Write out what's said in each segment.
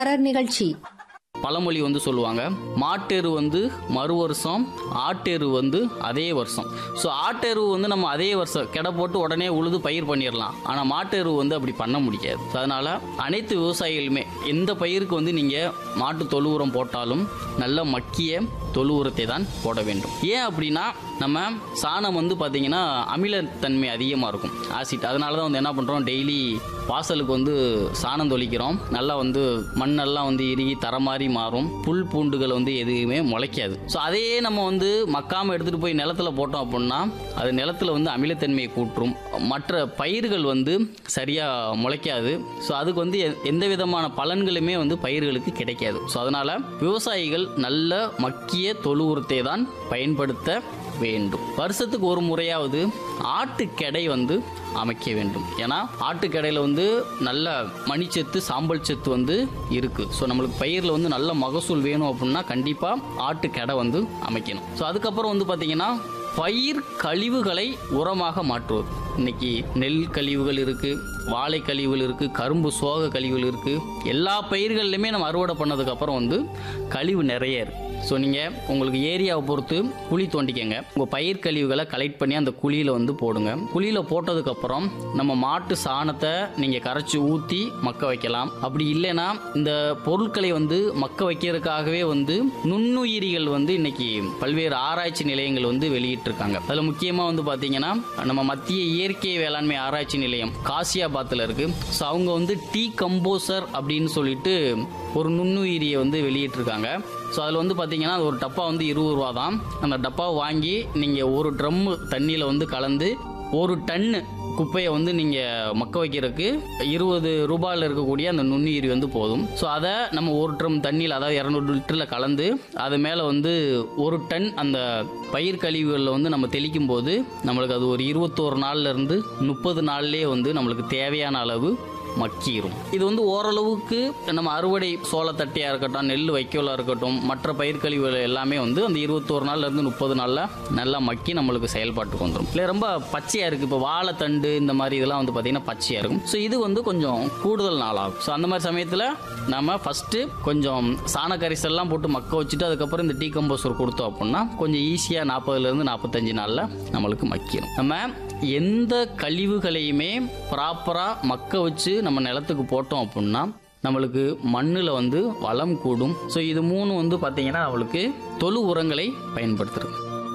தொடர் நிகழ்ச்சி பழமொழி வந்து சொல்லுவாங்க மாட்டெரு வந்து மறு வருஷம் ஆட்டெரு வந்து அதே வருஷம் ஸோ ஆட்டெரு வந்து நம்ம அதே வருஷம் கெடை போட்டு உடனே உழுது பயிர் பண்ணிடலாம் ஆனால் மாட்டெரு வந்து அப்படி பண்ண முடியாது So, அதனால அனைத்து விவசாயிகளுமே எந்த பயிருக்கு வந்து நீங்கள் மாட்டு தொழு உரம் போட்டாலும் நல்ல மக்கிய தொழு உரத்தை தான் போட வேண்டும் ஏன் அப்படின்னா நம்ம சாணம் வந்து பார்த்தீங்கன்னா அமிலத்தன்மை அதிகமாக இருக்கும் ஆசிட் அதனால தான் வந்து என்ன பண்ணுறோம் டெய்லி வாசலுக்கு வந்து சாணம் தொளிக்கிறோம் நல்லா வந்து மண்ணெல்லாம் வந்து இறுகி தர மாதிரி மாறும் புல் பூண்டுகள் வந்து எதுவுமே முளைக்காது ஸோ அதையே நம்ம வந்து மக்காமல் எடுத்துகிட்டு போய் நிலத்துல போட்டோம் அப்படின்னா அது நிலத்துல வந்து அமிலத்தன்மையை கூற்றும் மற்ற பயிர்கள் வந்து சரியாக முளைக்காது ஸோ அதுக்கு வந்து எ- எந்த விதமான பலன்களுமே வந்து பயிர்களுக்கு கிடைக்காது ஸோ அதனால் விவசாயிகள் நல்ல மக்கிய தொழு உரத்தை தான் பயன்படுத்த வேண்டும் வருஷத்துக்கு ஒரு முறையாவது ஆட்டுக்கெடை வந்து அமைக்க வேண்டும் ஏன்னா ஆட்டுக்கடையில் வந்து நல்ல மணிச்சத்து சாம்பல் சத்து வந்து இருக்கு ஸோ நம்மளுக்கு பயிரில் வந்து நல்ல மகசூல் வேணும் அப்படின்னா கண்டிப்பாக ஆட்டுக்கடை வந்து அமைக்கணும் ஸோ அதுக்கப்புறம் வந்து பார்த்தீங்கன்னா பயிர் கழிவுகளை உரமாக மாற்றுவது இன்னைக்கு நெல் கழிவுகள் இருக்கு வாழை கழிவுகள் இருக்கு கரும்பு சோக கழிவுகள் இருக்கு எல்லா பயிர்கள்லையுமே நம்ம அறுவடை பண்ணதுக்கு அப்புறம் வந்து கழிவு நிறைய இருக்கு ஸோ நீங்கள் உங்களுக்கு ஏரியாவை பொறுத்து குழி தோண்டிக்கங்க உங்கள் பயிர் கழிவுகளை கலெக்ட் பண்ணி அந்த குழியில் வந்து போடுங்க குழியில் போட்டதுக்கப்புறம் நம்ம மாட்டு சாணத்தை நீங்கள் கரைச்சி ஊற்றி மக்க வைக்கலாம் அப்படி இல்லைன்னா இந்த பொருட்களை வந்து மக்க வைக்கிறதுக்காகவே வந்து நுண்ணுயிரிகள் வந்து இன்னைக்கு பல்வேறு ஆராய்ச்சி நிலையங்கள் வந்து வெளியிட்டிருக்காங்க அதில் முக்கியமாக வந்து பார்த்தீங்கன்னா நம்ம மத்திய இயற்கை வேளாண்மை ஆராய்ச்சி நிலையம் காசியாபாத்தில் இருக்கு ஸோ அவங்க வந்து டீ கம்போசர் அப்படின்னு சொல்லிட்டு ஒரு நுண்ணுயிரியை வந்து வெளியிட்டிருக்காங்க ஸோ அதில் வந்து பார்த்தீங்கன்னா அது ஒரு டப்பா வந்து இருபது ரூபா தான் அந்த டப்பாவை வாங்கி நீங்கள் ஒரு ட்ரம்மு தண்ணியில் வந்து கலந்து ஒரு டன்னு குப்பையை வந்து நீங்கள் மக்க வைக்கிறதுக்கு இருபது ரூபாயில் இருக்கக்கூடிய அந்த நுண்ணுயிரி வந்து போதும் ஸோ அதை நம்ம ஒரு ட்ரம் தண்ணியில் அதாவது இரநூறு லிட்டரில் கலந்து அது மேலே வந்து ஒரு டன் அந்த பயிர் கழிவுகளில் வந்து நம்ம தெளிக்கும் போது நம்மளுக்கு அது ஒரு இருபத்தோரு நாள்ல இருந்து முப்பது நாள்லேயே வந்து நம்மளுக்கு தேவையான அளவு மக்கிரும் இது வந்து ஓரளவுக்கு நம்ம அறுவடை சோளத்தட்டையாக இருக்கட்டும் நெல் வைக்கோலாக இருக்கட்டும் மற்ற பயிர் கழிவுகள் எல்லாமே வந்து அந்த இருபத்தோரு நாள்ல இருந்து முப்பது நாளில் நல்லா மக்கி நம்மளுக்கு செயல்பாட்டுக்கு வந்துடும் இல்லை ரொம்ப பச்சையாக இருக்குது இப்போ வாழைத்தண்டு இந்த மாதிரி இதெல்லாம் வந்து பார்த்திங்கன்னா பச்சையாக இருக்கும் ஸோ இது வந்து கொஞ்சம் கூடுதல் நாள் ஆகும் ஸோ அந்த மாதிரி சமயத்தில் நம்ம ஃபஸ்ட்டு கொஞ்சம் சாண கரிசல்லாம் போட்டு மக்க வச்சுட்டு அதுக்கப்புறம் இந்த டீ கம்போசர் கொடுத்தோம் அப்படின்னா கொஞ்சம் ஈஸியாக நாற்பதுலேருந்து நாற்பத்தஞ்சு நாளில் நம்மளுக்கு மக்கிடும் நம்ம எந்த கழிவுகளையுமே ப்ராப்பராக மக்க வச்சு நம்ம நிலத்துக்கு போட்டோம் அப்படின்னா நம்மளுக்கு மண்ணில் வந்து வளம் கூடும் ஸோ இது மூணு வந்து பார்த்தீங்கன்னா நம்மளுக்கு தொழு உரங்களை பயன்படுத்துறது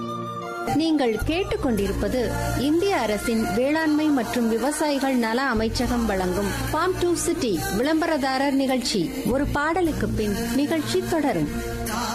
நீங்கள் கேட்டுக்கொண்டிருப்பது இந்திய அரசின் வேளாண்மை மற்றும் விவசாயிகள் நல அமைச்சகம் வழங்கும் ஃபார்ம் டு சிட்டி விளம்பரதாரர் நிகழ்ச்சி ஒரு பாடலுக்கு பின் நிகழ்ச்சி தொடரும்